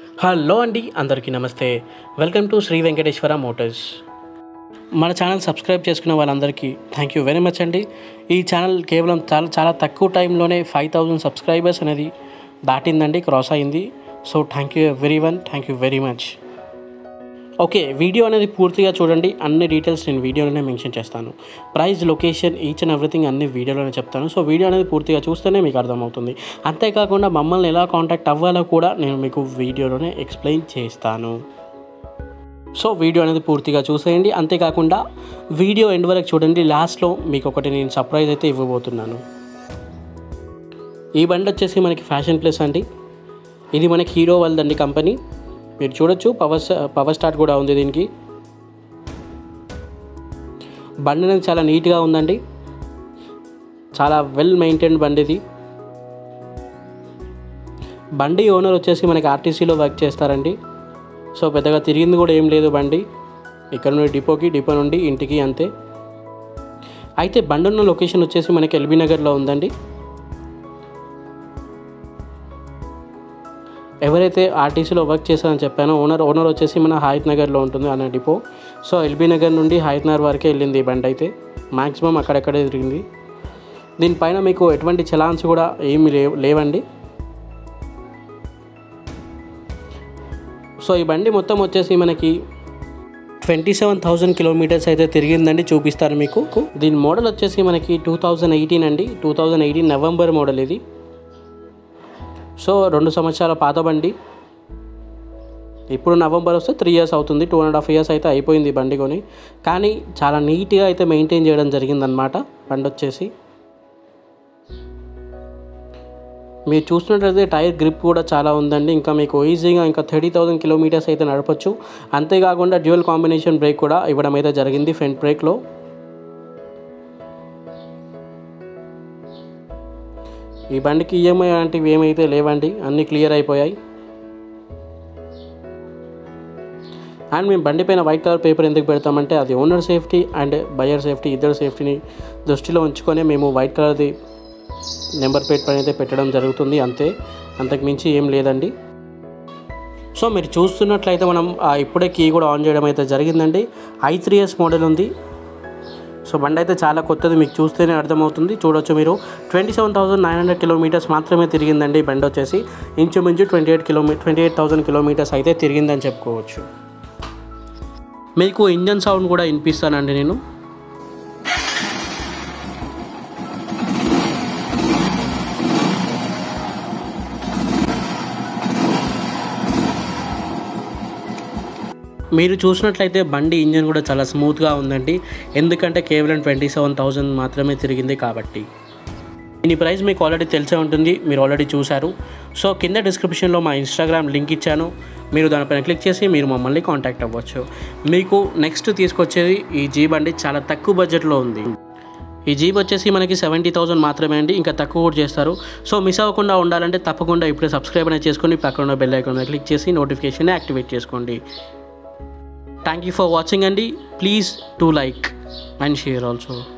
hello అండి అందరికీ నమస్తే welcome to Shri Venkateswara motors మన ఛానల్ సబ్స్క్రైబ్ చేసుకున్న వాళ్ళందరికీ థ్యాంక్ యూ వెరీ మచ్ అండి ఈ ఛానల్ కేవలం చాలా చాలా తక్కువ టైంలోనే ఫైవ్ థౌజండ్ సబ్స్క్రైబర్స్ అనేది దాటిందండి క్రాస్ అయింది so thank you very one thank you very much okay video అనేది పూర్తిగా చూడండి అన్ని డీటెయిల్స్ నేను వీడియోలోనే మెన్షన్ చేస్తాను price location each and everything అన్ని వీడియోలోనే చెప్తాను సో వీడియో అనేది పూర్తిగా చూస్తేనే మీకు అర్థమవుతుంది అంతేకాకుండా మమ్మల్ని ఎలా కాంటాక్ట్ అవ్వాలో కూడా నేను మీకు వీడియోలోనే ఎక్స్ప్లెయిన్ చేస్తాను సో వీడియో అనేది పూర్తిగా చూసేయండి అంతేకాకుండా వీడియో ఎండ్ వరకు చూడండి లాస్ట్లో మీకు ఒకటి నేను సర్ప్రైజ్ అయితే ఇవ్వబోతున్నాను ఈ బండి వచ్చేసి మనకి ఫ్యాషన్ ప్లస్ అండి ఇది మనకి హీరో వాళ్ళదండి కంపెనీ మీరు చూడొచ్చు పవర్ పవర్ స్టార్ట్ కూడా ఉంది దీనికి బండి అనేది చాలా నీట్గా ఉందండి చాలా వెల్ మెయింటైన్ బండి ఇది బండి ఓనర్ వచ్చేసి మనకి ఆర్టీసీలో వర్క్ చేస్తారండి సో పెద్దగా తిరిగింది కూడా ఏం లేదు బండి ఇక్కడ నుండి డిపోకి డిపో నుండి ఇంటికి అంతే అయితే బండి ఉన్న లొకేషన్ వచ్చేసి మనకి ఎల్బీ నగర్లో ఉందండి ఎవరైతే ఆర్టీసీలో వర్క్ చేశారని చెప్పానో ఓనర్ ఓనర్ వచ్చేసి మన హయత్ నగర్లో ఉంటుంది అన్న డిపో సో ఎల్బీ నగర్ నుండి హయత్ నగర్ వరకే వెళ్ళింది ఈ బండి అయితే మ్యాక్సిమం అక్కడక్కడే తిరిగింది దీనిపైన మీకు ఎటువంటి చలాన్స్ కూడా ఏమి లేవు లేవండి సో ఈ బండి మొత్తం వచ్చేసి మనకి ట్వంటీ సెవెన్ థౌజండ్ కిలోమీటర్స్ అయితే తిరిగిందండి చూపిస్తారు మీకు దీని మోడల్ వచ్చేసి మనకి టూ థౌజండ్ ఎయిటీన్ అండి two thousand eighteen November model ఇది సో రెండు సంవత్సరాల పాత బండి ఇప్పుడు నవంబర్ వస్తే త్రీ ఇయర్స్ అవుతుంది టూ అండ్ హాఫ్ ఇయర్స్ అయితే అయిపోయింది ఈ బండి కొని కానీ చాలా నీట్గా అయితే మెయింటైన్ చేయడం జరిగిందనమాట బండి వచ్చేసి మీరు చూసినట్లయితే టైర్ గ్రిప్ కూడా చాలా ఉందండి ఇంకా మీకు ఈజీగా ఇంకా థర్టీ థౌజండ్ కిలోమీటర్స్ అయితే నడపచ్చు అంతేకాకుండా డ్యూయల్ కాంబినేషన్ బ్రేక్ కూడా ఇవ్వడం అయితే జరిగింది ఫ్రంట్ బ్రేక్లో ఈ బండికి ఈఎంఐ లాంటివి ఏమైతే లేవండి అన్నీ క్లియర్ అయిపోయాయి అండ్ మేము బండి పైన వైట్ కలర్ పేపర్ ఎందుకు పెడతామంటే అది owner safety and buyer safety ఇద్దరు సేఫ్టీని దృష్టిలో ఉంచుకొని మేము వైట్ కలర్ది నెంబర్ ప్లేట్ పైన అయితే పెట్టడం జరుగుతుంది అంతే అంతకు మించి ఏం లేదండి సో మీరు చూస్తున్నట్లయితే మనం ఆ, ఇప్పుడే కీ కూడా ఆన్ చేయడం అయితే జరిగిందండి ఐ త్రీ ఎస్ మోడల్ ఉంది సో బండి అయితే చాలా కొత్తది మీకు చూస్తేనే అర్థమవుతుంది చూడొచ్చు మీరు twenty seven thousand nine hundred kilometres మాత్రమే తిరిగిందండి ఈ బండి వచ్చేసి ఇంచుమించు twenty eight kilo twenty eight thousand kilometres అయితే తిరిగిందని చెప్పుకోవచ్చు మీకు ఇంజన్ సౌండ్ కూడా వినిపిస్తానండి నేను మీరు చూసినట్లయితే బండి ఇంజన్ కూడా చాలా స్మూత్గా ఉందండి ఎందుకంటే కేవలం ట్వంటీ సెవెన్ థౌజండ్ మాత్రమే తిరిగింది కాబట్టి దీని ప్రైస్ మీకు ఆల్రెడీ తెలిసే ఉంటుంది మీరు ఆల్రెడీ చూశారు సో కింద డిస్క్రిప్షన్లో మా ఇన్స్టాగ్రామ్ లింక్ ఇచ్చాను మీరు దానిపైన క్లిక్ చేసి మీరు మమ్మల్ని కాంటాక్ట్ అవ్వచ్చు మీకు నెక్స్ట్ తీసుకొచ్చేది ఈ జీప్ అండి చాలా తక్కువ బడ్జెట్లో ఉంది ఈ జీప్ వచ్చేసి మనకి సెవెంటీ థౌసండ్ మాత్రమే అండి ఇంకా తక్కువ కూడా చేస్తారు సో మిస్ అవ్వకుండా ఉండాలంటే తప్పకుండా ఇప్పుడే సబ్స్క్రైబ్ అనేది చేసుకొని పక్కన ఉన్న బెల్ ఐకాన్ మీద క్లిక్ చేసి నోటిఫికేషన్ యాక్టివేట్ చేసుకోండి థ్యాంక్ యూ ఫర్ వాచింగ్ అండి please to like and share also